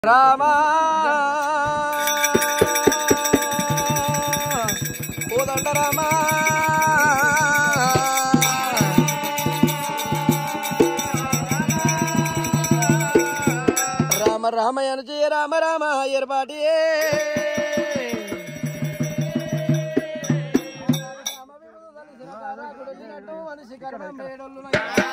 రామా కోదండ రామా రామ రామయ్యను జయ రామ రామ ఏర్పాటి మనిషి కర్మ మేడొల్లు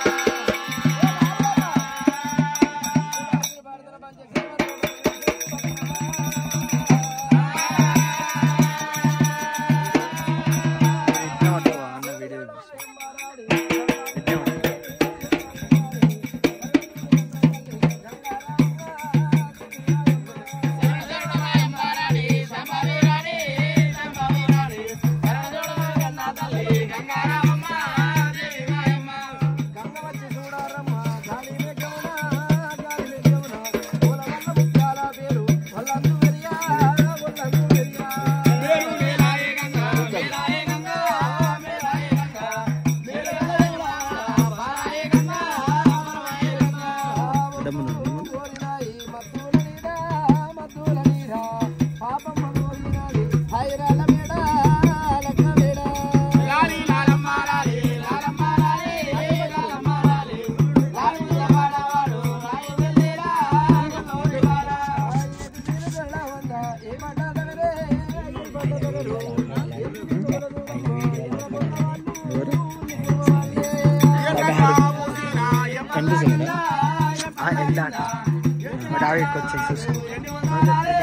గంగవచ్చి చూడారమ్మ గాలి మేఘమున గాలి మేఘమున పూల వల్ల ముత్యాల పేరు వల్లందు వెరియా వల్లందు వెరియా పేరు మేలాయే గంగా మేలాయే గంగా మేలాయే గంగా మేలాయే గంగా బాలాయే గంగా బాలాయే గంగా కోరినాయి మత్తుల నీరా మత్తుల నీరా పాపమ్మ కోరినాది హైరాల మేడ లక్క మేడ లాలి లాలమ్మ లాలి లాలమ్మ లాలి లాలమ్మ లాలి లాలి వాడవాడు రాయి వెళ్ళిరా గల్లోడివాడా తిరుగల వంద ఏ మాటదవరే ఏ మాటదవరు కనిపిస్తుందా వెళ్దాను మా డాడీకి వచ్చి చూసాను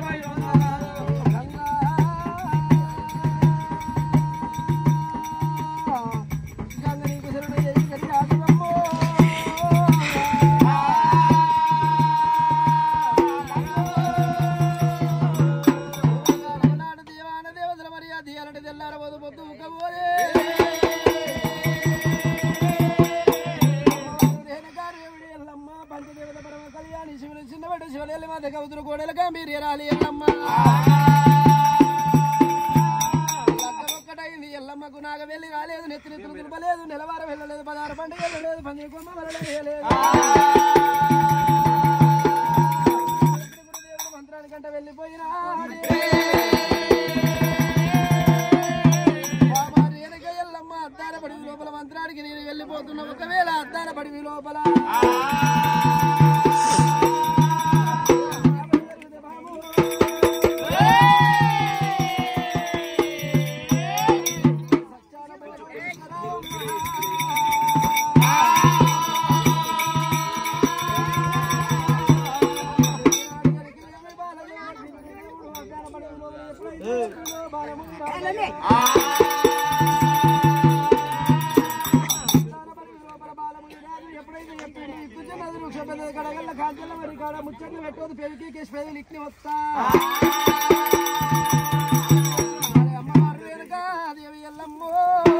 శివలేలి మాత కవుతురు కోడెల గంభీర్యరాలి ఎల్లమ్మ ఒక్కటైంది ఎల్లమ్మకు నాగ వెళ్ళి రాలేదు నెత్తి నెత్తులు దులపలేదు నెలవారం వెళ్ళలేదు పదహారు పండుగ వెళ్ళలేదు పందిరి కొమ్మ వెళ్ళలేదు మంత్రానికంట వెళ్ళిపోయినా ఎల్లమ్మ అద్దాల పడివి లోపల మంత్రానికి నేను వెళ్ళిపోతున్నా ఒకవేళ అద్దాల పడివి లోపల ముచ్చట్లు పెట్టదు పెరిగి కేసు పెదవులు ఇట్ని వస్తా అమ్మవారు వెనుక దేవి ఎల్లమ్మో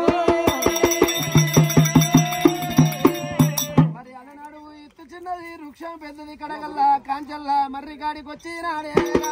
మరి అలనాడు ఇత్తు చిన్నది వృక్షం పెద్దది కడగల్ల కాంచల్ల మర్రి కాడికి వచ్చి నాడే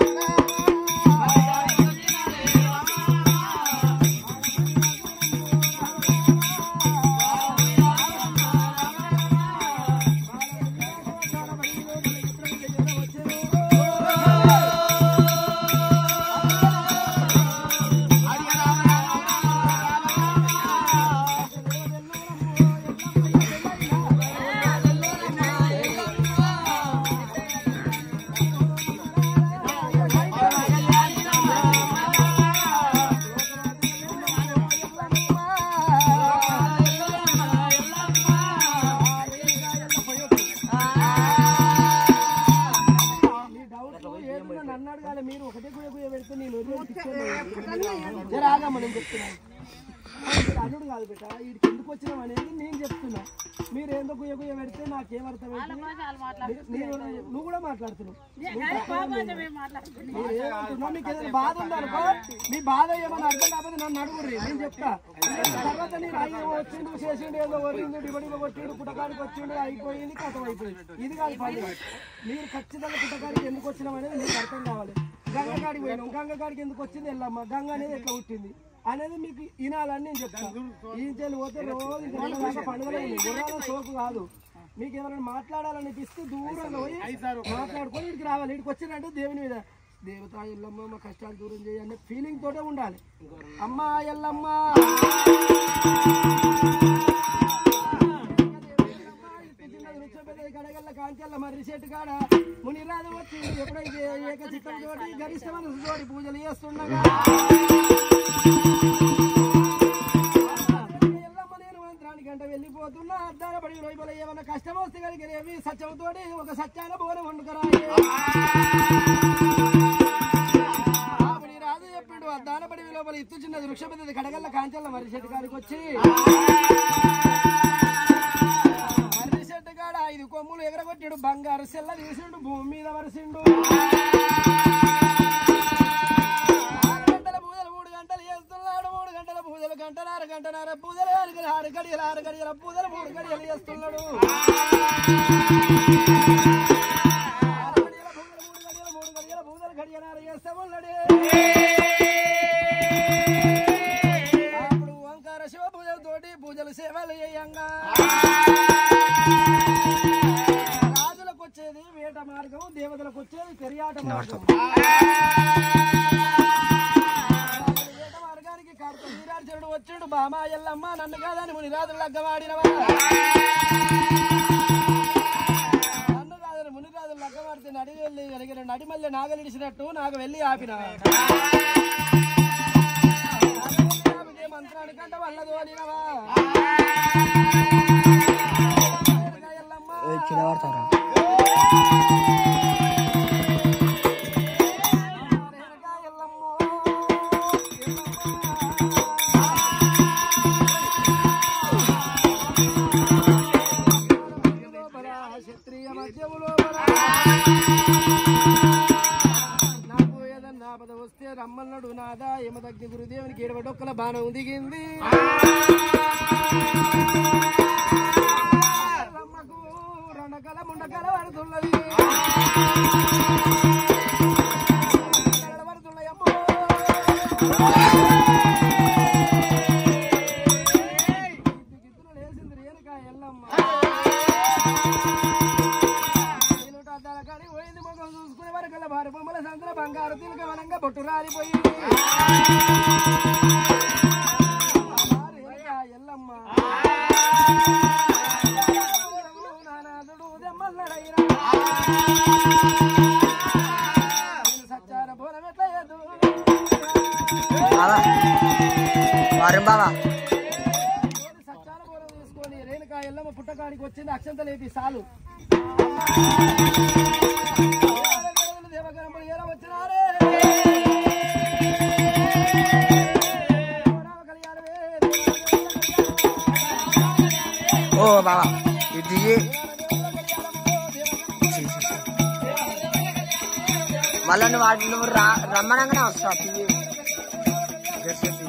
మీ డౌట్ ఏమన్నా నన్ను అడగాలి మీరు ఒకటే గుయ గుయ పెడితే నేను వదిలేసి జర ఆగమ్మ నేను చెప్తున్నాను మీరు అల్లుడు కాదు బిడ్డ వీడికి ఎందుకు వచ్చినాం అనేది నేను చెప్తున్నా మీరు ఏందో గుయ్య గుయ్య పెడితే నాకేం అర్థమైంది నేను నువ్వు కూడా మాట్లాడుతున్నావు మీరు ఏమంటున్నావు మీకు ఏదైనా బాధ ఉందనుకో మీ బాధ ఏమైనా అర్థం కాకపోతే నన్ను అడుగుర్రి నేను చెప్తా తర్వాత నేను అయ్యో వచ్చిండు చేసిండు ఏదో వరిండు డిబడిగా కొట్టిండు పుట్టకాడికి వచ్చిండు అయిపోయింది కథం అయిపోయింది ఇది కాదు పని మీరు ఖచ్చితంగా పుట్టకాడికి ఎందుకు వచ్చినాం అనేది మీకు అర్థం కావాలి గంగకాడికి పోయినాం గంగకాడికి ఎందుకు వచ్చింది వెళ్ళమ్మ గంగ అనేది ఎట్లా పుట్టింది అనేది మీకు వినాలని నేను చెప్తాను ఈ చెల్లి పోతే రోజు ఇంత పండుగలు ఉన్నాయి గుర్రాల సోకు కాదు మీకు ఎవరైనా మాట్లాడాలనిపిస్తే దూరంగా పోయి మాట్లాడుకొని ఇక్కడికి రావాలి ఇక్కడికి వచ్చిందంటే దేవుని మీద దేవత ఎల్లమ్మ మా కష్టాలు దూరం చేయండి ఫీలింగ్ తోటే ఉండాలి అమ్మా ఎల్లమ్మ కడగల్ల కాంచెల్ల మరి చెట్టు కాడ మునిరాజు వచ్చి ఎప్పుడైతే ఏక చిత్తం తోటి గరిష్ట మనసు తోటి పూజలు చేస్తుండగా ఎల్లమ్మ నేను మంత్రానికి గంట వెళ్ళిపోతున్నా అద్దాల పడి రోజుల ఏమన్నా కష్టం వస్తే కనుక ఏమి సత్యంతోటి ఒక సత్యాన బోనం వండుకరా ఆవిడ రాజు చెప్పిండు అద్దాల పడి లోపల ఇత్తు చిన్నది వృక్షపతి కడగల్ల కాంచెల్ల మరి చెట్టు కాడికి వచ్చి మర్రి చెట్టు కాడ ఐదు కొమ్ములు ఎగరగొట్టాడు బంగారు సెల్ల తీసిండు భూమి మీద వరిసిండు ఆరు గంటల పూజలు మూడు గంటలు చేస్తున్నాడు మూడు గంటల పూజలు గంటన్నర గంటన్నర పూజలు ఆరు గడి- ఆరు గడియలు ఆరు గడియల పూజలు మూడు గడియలు చేస్తున్నాడు ఆరు గడియల పూజలు మూడు గడియల మూడు గడియల పూజలు గడియన్నర చేస్తా ఉన్నాడే అప్పుడు ఓంకార శివ పూజలతోటి పూజలు సేవలు చేయంగా రాజులకు వచ్చేది వేట మార్గం దేవతలకు వచ్చేది పెరియాట మార్గం వేట మార్గానికి కార్త వీరార్జునుడు వచ్చిండు బామా ఎల్లమ్మ నన్ను కాదని ముని రాజులు లగ్గవాడినవా నన్ను కాదని ముని రాజులు లగ్గవాడితే నడి వెళ్ళి కలిగిన నడి మళ్ళీ నాగలిడిచినట్టు నాకు వెళ్ళి ఆపిన నాగలిడిన మంత్రానికంట వల్లదు అనినవా ఎల్లమ్మ కింద పడతారా క్షత్రియ మధ్యములో నాకు ఏదన్నా ఆపద వస్తే రమ్మన్నాడు నాదా యమదగ్ని గురుదేవునికి ఏడవ డొక్కల బాణం దిగింది రమ్మకు రెండకల ముండకల పడుతున్నది పడుతున్నాయమ్మో గిద్దులు లేసింది రేణుకా ఎల్లమ్మ నీలుట అద్దాల కాడికి పోయింది ముఖం చూసుకునే వరకు భారీ బొమ్మల సంతల బంగారు తిలక వనంగా బొట్టు రాలిపోయింది ఆ రేణుకా ఎల్లమ్మ నానాదుడు దెమ్మల్లడైరా. నేను సచ్చార బోనం ఎట్లా చేద్దు? బావా వరుణ్ బావా నేను సచ్చార బోనం తీసుకొని రేణుకా ఎల్లమ్మ పుట్టకాడికి వచ్చింది అక్షంత లేపి సాలు దేవగణములు ఎలా వచ్చినారే రామ కళ్యాణమే, ఓ బావా ఇది మళ్ళా నువ్వు వాటి నువ్వు రా రమ్మనంగానే వస్తావు తీయి డ్రెస్ ఎత్తి.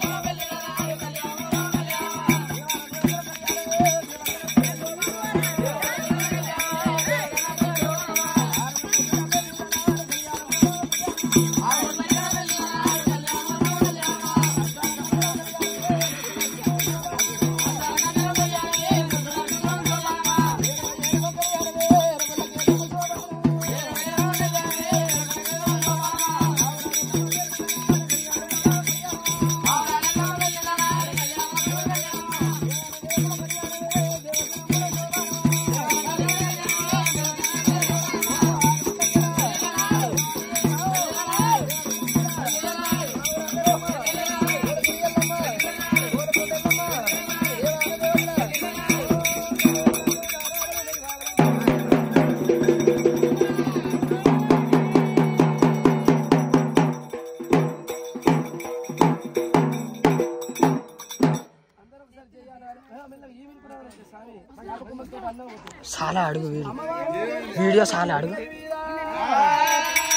అందరూ ఒకసారి చేయాలి ఆ, మెల్లగా ఈ వీలు కూడా ఎవరైతే స్వామి మా యాపకుమ్మలతో అన్నం అవుతుంది చాలా అడుగు వీడియో వీడియో చాలా అడుగు వీరా